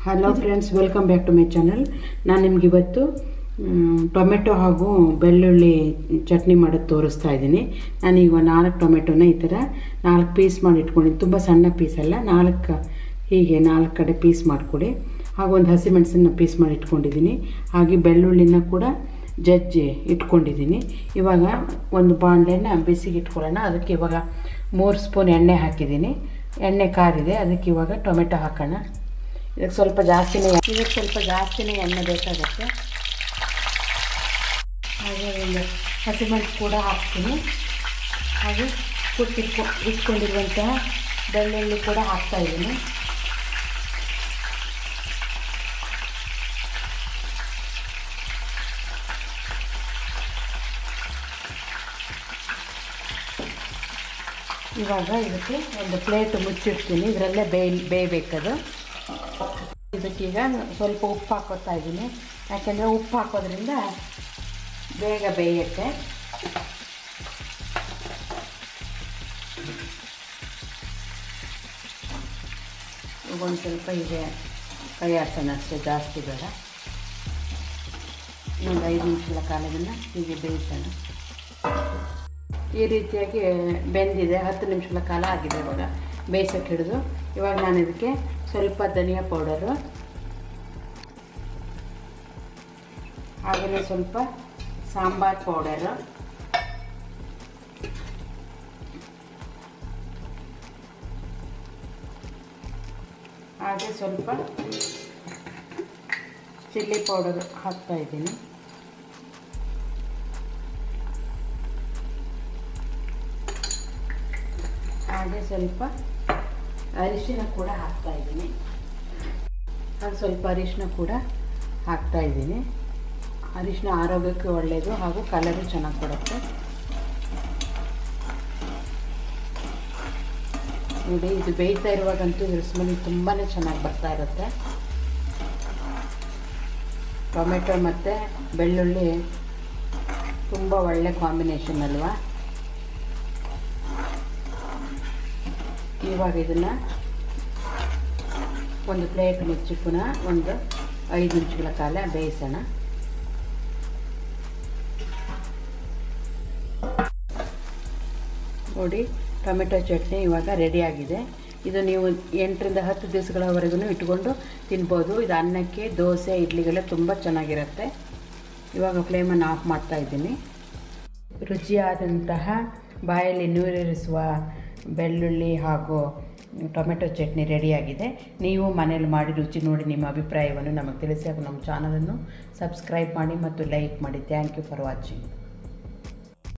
hello friends welcome back to my channel ನಾನು ನಿಮ್ಗೆ ಇವತ್ತು ಮ್, ಟೊಮೆಟೊ ಹಾಗೂ ಬೆಳ್ಳುಳ್ಳಿ ಚಟ್ನಿ ಮಾಡೋದು ತೋರಿಸ್ತಾ ಇದ್ದೀನಿ ನಾನೀಗ ನಾಲ್ಕು ಟೊಮೆಟೊನ ಈ ಥರ ನಾಲ್ಕು ಪೀಸ್ ಮಾಡಿ ಇಟ್ಕೊಂಡಿದ್ದೀನಿ ತುಂಬ ಸಣ್ಣ ಪೀಸ್ ಅಲ್ಲ ನಾಲ್ಕು ಹೀಗೆ ನಾಲ್ಕು ಕಡೆ ಪೀಸ್ ಮಾಡಿಕೊಡಿ ಹಾಗೂ ಒಂದು ಹಸಿಮೆಣಸನ್ನ ಪೀಸ್ ಮಾಡಿ ಇಟ್ಕೊಂಡಿದ್ದೀನಿ ಹಾಗೆ ಬೆಳ್ಳುಳ್ಳಿನ ಕೂಡ ಜಜ್ಜಿ ಇಟ್ಕೊಂಡಿದ್ದೀನಿ ಇವಾಗ ಒಂದು ಬಾಣಲೆನ ಬಿಸಿಗೆ ಇಟ್ಕೊಳ್ಳೋಣ ಅದಕ್ಕೆ ಇವಾಗ ಮೂರು ಸ್ಪೂನ್ ಎಣ್ಣೆ ಹಾಕಿದ್ದೀನಿ ಎಣ್ಣೆ ಕಾದಿದೆ ಅದಕ್ಕೆ ಇವಾಗ ಟೊಮೆಟೊ ಹಾಕೋಣ ಇದಕ್ಕೆ ಸ್ವಲ್ಪ ಜಾಸ್ತಿನೇ ಇದಕ್ಕೆ ಸ್ವಲ್ಪ ಜಾಸ್ತಿನೇ ಎಣ್ಣೆ ಬೇಕಾಗುತ್ತೆ ಹಾಗೆ ಒಂದು ಹಸಿಮೆಣಸು ಕೂಡ ಹಾಕ್ತೀನಿ ಹಾಗೆ ಕುಟ್ಟಿಟ್ಕೊ ಇಟ್ಕೊಂಡಿರುವಂತಹ ಬೆಳ್ಳುಳ್ಳಿ ಕೂಡ ಹಾಕ್ತಾ ಇದ್ದೀನಿ ಇವಾಗ ಇದಕ್ಕೆ ಒಂದು ಪ್ಲೇಟ್ ಮುಚ್ಚಿಡ್ತೀನಿ ಇದರಲ್ಲೇ ಬೇಯ್ ಬೇಯಬೇಕದು ಇದಕ್ಕೀಗ ಸ್ವಲ್ಪ ಉಪ್ಪು ಹಾಕೋತಾ ಇದ್ದೀನಿ ಯಾಕೆಂದರೆ ಉಪ್ಪು ಹಾಕೋದ್ರಿಂದ ಬೇಗ ಬೇಯುತ್ತೆ ಈಗ ಒಂದು ಸ್ವಲ್ಪ ಹೀಗೆ ಕೈ ಆಡ್ಸೋಣ ಅಷ್ಟೇ ಜಾಸ್ತಿ ಬೇಡ ಒಂದು ಐದು ನಿಮಿಷಗಳ ಕಾಲದಿಂದ ಹೀಗೆ ಬೇಯಿಸೋಣ ಈ ರೀತಿಯಾಗಿ ಬೆಂದಿದೆ ಹತ್ತು ನಿಮಿಷಗಳ ಕಾಲ ಆಗಿದೆ ಇವಾಗ ಬೇಯಿಸೋಕೆ ಹಿಡಿದು ಇವಾಗ ನಾನು ಇದಕ್ಕೆ ಸ್ವಲ್ಪ ಧನಿಯಾ ಪೌಡರು ಹಾಗೆಯೇ ಸ್ವಲ್ಪ ಸಾಂಬಾರ್ ಪೌಡರು ಹಾಗೆ ಸ್ವಲ್ಪ ಚಿಲ್ಲಿ ಪೌಡರ್ ಹಾಕ್ತಾ ಇದ್ದೀನಿ ಹಾಗೆ ಸ್ವಲ್ಪ ಅರಿಶಿನ ಕೂಡ ಹಾಕ್ತಾ ಇದ್ದೀನಿ ಹಾಗೆ ಸ್ವಲ್ಪ ಅರಿಶಿನ ಕೂಡ ಹಾಕ್ತಾ ಇದ್ದೀನಿ ಅರಿಶಿನ ಆರೋಗ್ಯಕ್ಕೆ ಒಳ್ಳೆಯದು ಹಾಗೂ ಕಲರು ಚೆನ್ನಾಗಿ ಕೊಡುತ್ತೆ ನೋಡಿ ಇದು ಬೇಯ್ತಾ ಇರುವಾಗಂತೂ ಇದ್ರ ಸ್ಮೆಲ್ ತುಂಬಾ ಚೆನ್ನಾಗಿ ಬರ್ತಾ ಇರುತ್ತೆ ಟೊಮೆಟೊ ಮತ್ತು ಬೆಳ್ಳುಳ್ಳಿ ತುಂಬ ಒಳ್ಳೆ ಕಾಂಬಿನೇಷನ್ ಅಲ್ವಾ ಇವಾಗ ಇದನ್ನು ಒಂದು ಪ್ಲೇಟ್ ಮುಚ್ಚಿ ಪುನಃ ಒಂದು ಐದು ನಿಮಿಷಗಳ ಕಾಲ ಬೇಯಿಸೋಣ ನೋಡಿ ಟೊಮೆಟೊ ಚಟ್ನಿ ಇವಾಗ ರೆಡಿಯಾಗಿದೆ ಇದು ನೀವು ಎಂಟರಿಂದ ಹತ್ತು ದಿವಸಗಳವರೆಗೂ ಇಟ್ಕೊಂಡು ತಿನ್ಬೋದು ಇದು ಅನ್ನಕ್ಕೆ ದೋಸೆ ಇಡ್ಲಿಗೆಲ್ಲ ತುಂಬ ಚೆನ್ನಾಗಿರುತ್ತೆ ಇವಾಗ ಫ್ಲೇಮನ್ನು ಆಫ್ ಮಾಡ್ತಾ ಇದ್ದೀನಿ ರುಚಿಯಾದಂತಹ ಬಾಯಲ್ಲಿ ನೀರಿರಿಸುವ ಬೆಳ್ಳುಳ್ಳಿ ಹಾಗೂ ಟೊಮೆಟೊ ಚಟ್ನಿ ರೆಡಿಯಾಗಿದೆ ನೀವು ಮನೇಲಿ ಮಾಡಿ ರುಚಿ ನೋಡಿ ನಿಮ್ಮ ಅಭಿಪ್ರಾಯವನ್ನು ನಮಗೆ ತಿಳಿಸಿ ಹಾಗೂ ನಮ್ಮ ಚಾನಲನ್ನು ಸಬ್ಸ್ಕ್ರೈಬ್ ಮಾಡಿ ಮತ್ತು ಲೈಕ್ ಮಾಡಿ ಥ್ಯಾಂಕ್ ಯು ಫಾರ್ ವಾಚಿಂಗ್